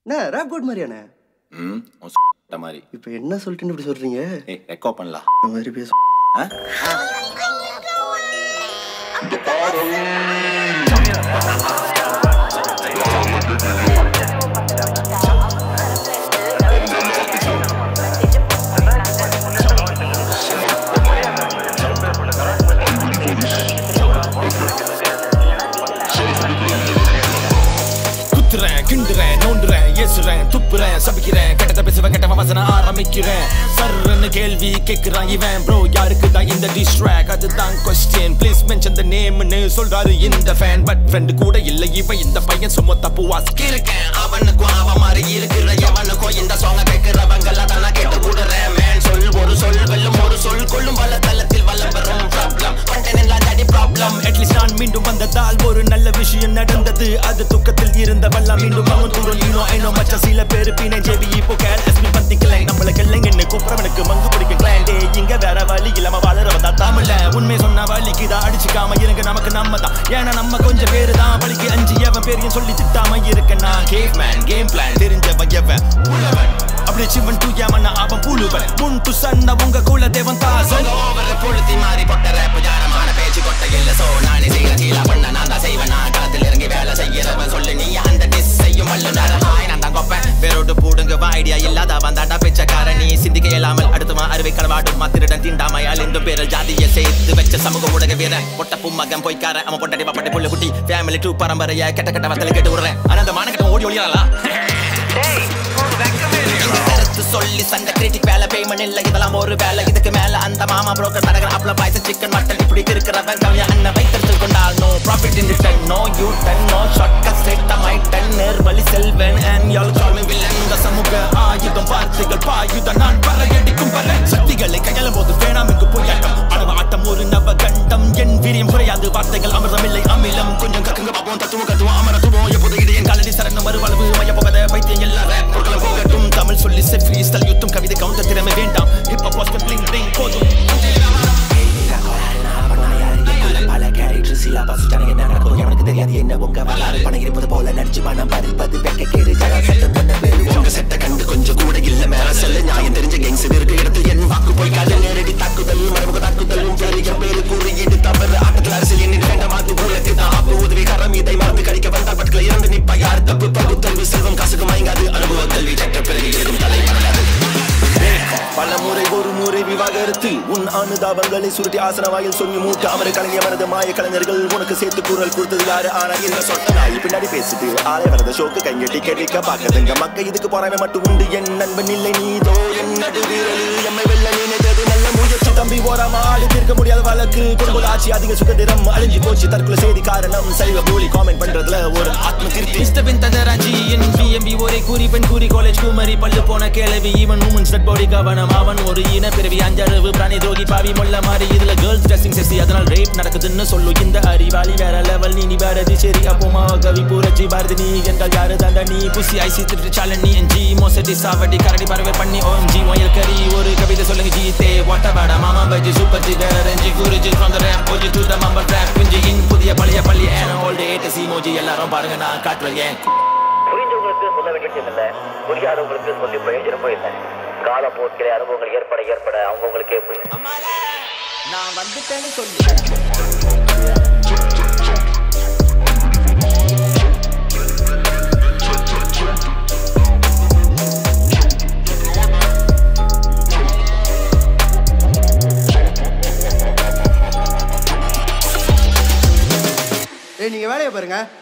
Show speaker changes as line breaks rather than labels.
என்ன rape code மாதிரியாண்ணே
ம் உன் ஸ்**ட்ட மாதிரி
இப்போ என்ன சொல்லிட்டுன்னு இப்படி சொல்றீங்க
ஏய் ரெக்கோ பண்ணலாம்
இந்த மாதிரி பேச
ஆ
குத்துறேன் கிண்டுறேன் நோண்டுறேன் ஏசுறேன் துப்புறேன் சபிக்கிறேன் கெட்டத பேசுவேன் கெட்ட வசன ஆரம்பிக்கிறேன் சர்ன்னு கேள்வி கேக்குறான் இவன் ப்ரோ யாருக்கு தான் இந்த டிஸ்ட்ராக் அதுதான் கொஸ்டின் ப்ளீஸ் மென்ஷன் த நேம்னு சொல்றாரு இந்த ஃபேன் பட் ஃப்ரெண்டு கூட இல்ல இவன் இந்த பையன் சும்மா தப்பு வாசிக்க இருக்கேன் அவனுக்கும் அவன் மாதிரி இருக்கிற எவனுக்கும் இந்த சாங்க கேட்கிறவங்கள தானே கேட்டு கூடுறேன் மேன் சொல் ஒரு சொல் வெல்லும் ஒரு சொல் கொள்ளும் பல தளத்தில் வல்லம் பெறும் ப்ராப்ளம் பண்டேன் எல்லாம் தடி ப்ராப்ளம் அட்லீஸ்ட் நான் மீண்டும் வந்ததால் ஒரு நல்ல விஷயம் நடந்தது அது துக்கத்தில் இருந்தவெல்லாம் மீண்டும் அவன் தூரம் ஈனோ ஐனோ மச்ச சில பேரு பீனை ஜேபி இப்போ கேல் எஸ்பி பத்திக்கலை நம்மள கெல்லைங்கன்னு கூப்பிடவனுக்கு மங்கு பிடிக்கும் கிளாண்டே இங்க வேற வழி இல்லாம வாழற வந்தா தமிழ்ல உண்மை சொன்ன வழிக்கு தான் அடிச்சுக்காம இருங்க நமக்கு நம்ம தான் ஏன்னா நம்ம கொஞ்சம் பேரு தான் வழிக்கு அஞ்சு எவன் பேரையும் சொல்லி திட்டாம இருக்க நான் கேவ் மேன் கேம் பிளான் தெரிஞ்சவன் எவன் உள்ளவன் அப்படி சிவன் தூயாம அவன் புழுவன் முன் டு சன்ன உங்க குல தேவன் தாசன் ஓவர பொழுத்தி மாறி பொட்ட ரேப் யாரமான பேச்சு கொட்ட இல்ல சோ நானே செய்யற கீழா பண்ண நான் தான் செய்வேன் நான் களத்தில் இறங்கி வேலை செய்யறவன் சொல்லு நீ அந்த டிஸ் செய்யும் வல்லுநர் ஹாய் நான் தான் கொப்பேன் வேரோடு பூடுங்க ஐடியா இல்லாத வந்தாடா பிச்சைக்கார நீ சிந்திக்க இயலாமல் அடுத்துமா அறுவை களவாடும் மாத்திருடன் தீண்டாமை அழிந்தும் பேரல் ஜாதியை சேர்த்து வச்ச சமூக ஊடக வீரன் பொட்ட பும்மகன் பொய்க்காரன் அவன் பொட்டடி பப்பட்டி புள்ளு குட்டி ஃபேமிலி டூ பரம்பரைய கெட்ட கெட்ட வத்தல கேட்டு விடுறேன் ஆனா அந்த மானக்கிட்ட ஓடி ஒளியாளா கருத்து சொல்லி சண்டை கிரிட்டிக் வேலை பேமெண்ட் இல்ல இதெல்லாம் ஒரு வேலை இதுக்கு மேல அந்த மாமா புரோக்கர் தரகர் அப்பள பாய்ச்ச சிக்கன் மட்டன் இப்படி இருக்கிறவன் கவியா அண்ணன் வைத்திருத்து கொண்டால் no profit in return no U turn no short cut straight மை டன் நேர் வழி செல்வன் அண்ட் யால் கால் மீ வில்லன் இந்த சமூக ஆயுதம் வார்த்தைகள் பாயுதம் நான் பறையடிக்கும் பல சக்திகளை கையாளும் போது வேணாமுக்கு போயாட்டம் அளவு ஆட்டம் ஒரு நவ கண்டம் என் வீரியம் குறையாது வார்த்தைகள் அமிர்தம் இல்லை அமிலம் கொஞ்சம் கக்குங்க பாப்போம் தத்துவம் கத்துவோம் அமரத்துவோம் எப்போது இடையன் காலடி சரணம் மறுவளவு மைய போகத வைத்தியம் எல்லா ரேப் பொருட்களும் போகட்டும் தமிழ் சொல்லி செட் ஃப்ரீஸ்டைல் யுத்தம் கவிதை கவுண்டர் திறமை வேண்டாம் hip hop Bhaskar bling bling போதும் பல கேரக்டர் சில பசுச்சான என்ன நடக்கும் எவனுக்கு தெரியாது என்ன உங்க வரலாறு பணம் இருப்பது போல நடிச்சு மனம் பறிப்பது வெக்க கேடு ஜன சட்டம் பண்ண வேறு உங்க செட்ட கண்டு கொஞ்சம் கூட இல்ல மேல செல்ல நியாயம் தெரிஞ்ச கேங்ஸ் இருக்கு இடத்தில் என் வாக்கு போய் கால நேரடி தாக்குதல் மரபுக தாக்குதலும் பெரிய பேரு குறியீடு தவறு ஆட்டத்தில் அரசியல் எண்ணிட்டு வேண்டாம் மாத்து ஊழலுக்கு தான் ஆப்பு உதவி கரம் இதை மறந்து கடிக்க வந்தால் பட்களை இறந்து நிப்பா யார் தப்பு பகுத்தறிவு செல்வம் காசுக்கு மயங்காது அனுபவ கல்வி சட்ட பிறகு இருக்கும் தலை மறக்காது பல முறை ஒரு முறை விவாகரத்து உன் அனுதாபங்களை சுருட்டி ஆசன வாயில் சொல்லி மூட்டு அமர கலைஞர் மனது மாய கலைஞர்கள் உனக்கு சேர்த்து குரல் கொடுத்தது யாரு ஆனா இந்த சொட்ட நாய் பின்னாடி பேசுது ஆலை வரத ஷோக்கு கைங்கட்டி கேட்க பாக்குதுங்க மக்க இதுக்கு போறாம மட்டும் உண்டு என் நண்பன் இல்லை நீதோ என் நடு வீரல் எம்மை வெல்ல நினைத்தது நல்ல முயற்சி தம்பி ஓராம ஆளு தீர்க்க முடியாத வழக்கு குடும்ப ஆட்சி அதிக சுகதிரம் அழிஞ்சு போச்சு தற்கொலை செய்தி காரணம் சைவ போலி காமெண்ட் பண்றதுல ஒரு ஆத்ம திருப்தி இஷ்டபின் ததராஜி என் பிஎம்பி ஒரே கூறி பெண் கூறி காலேஜ் குமரி பல்லு போன கேள்வி ஈவன் உமன்ஸ் டெட் பாடி கவனம் அவன் ஒரு இன பிறவி அஞ்சறிவு பிராணி துரோகி பாவி மொல்ல மாதிரி இதுல கேர்ள்ஸ் ட்ரெஸ்ஸிங் செக்ஸி அதனால் ரேப் நடக்குதுன்னு சொல்லு இந்த அறிவாளி வேற லெவல் நீ வேறதி சரி அப்போமா கவி பூரஜி பாரதி நீ என்றால் யாரு தாண்டா நீ புசி ஐசி திருட்டு சாலனி என்ஜி மோசடி சாவடி கரடி பறவை பண்ணி ஓஎம்ஜி ஒயல் கரி ஒரு கவிதை சொல்லுங்க ஜீத்தே வாட்ட வாடா மாமா பஜி சூப்பர் ஜி வேற ரெஞ்சி குருஜி ஃப்ரம் த ரேப் போஜி டு த மம்பர் ரேப் குஞ்சி இன் புதிய பழைய பள்ளி ஏன ஓல்டு ஏட்ட சிமோஜி எல்லாரும் பாருங்க நான் காட்டுறேன் ஏன்
புரிஞ்சவங்களுக்கு சொல்ல வேண்டியதில்லை புரியாதவங்களுக்கு சொல்லி பிரயோஜனமும் இல்லை காலப்போக்கிலே அனுபவங்கள் ஏற்பட ஏற்பட அவங்கவுங்களுக்கே புரியும்
நான் வந்துட்டேன்னு சொல்லு
ஏய் நீங்க வேலையை பாருங்க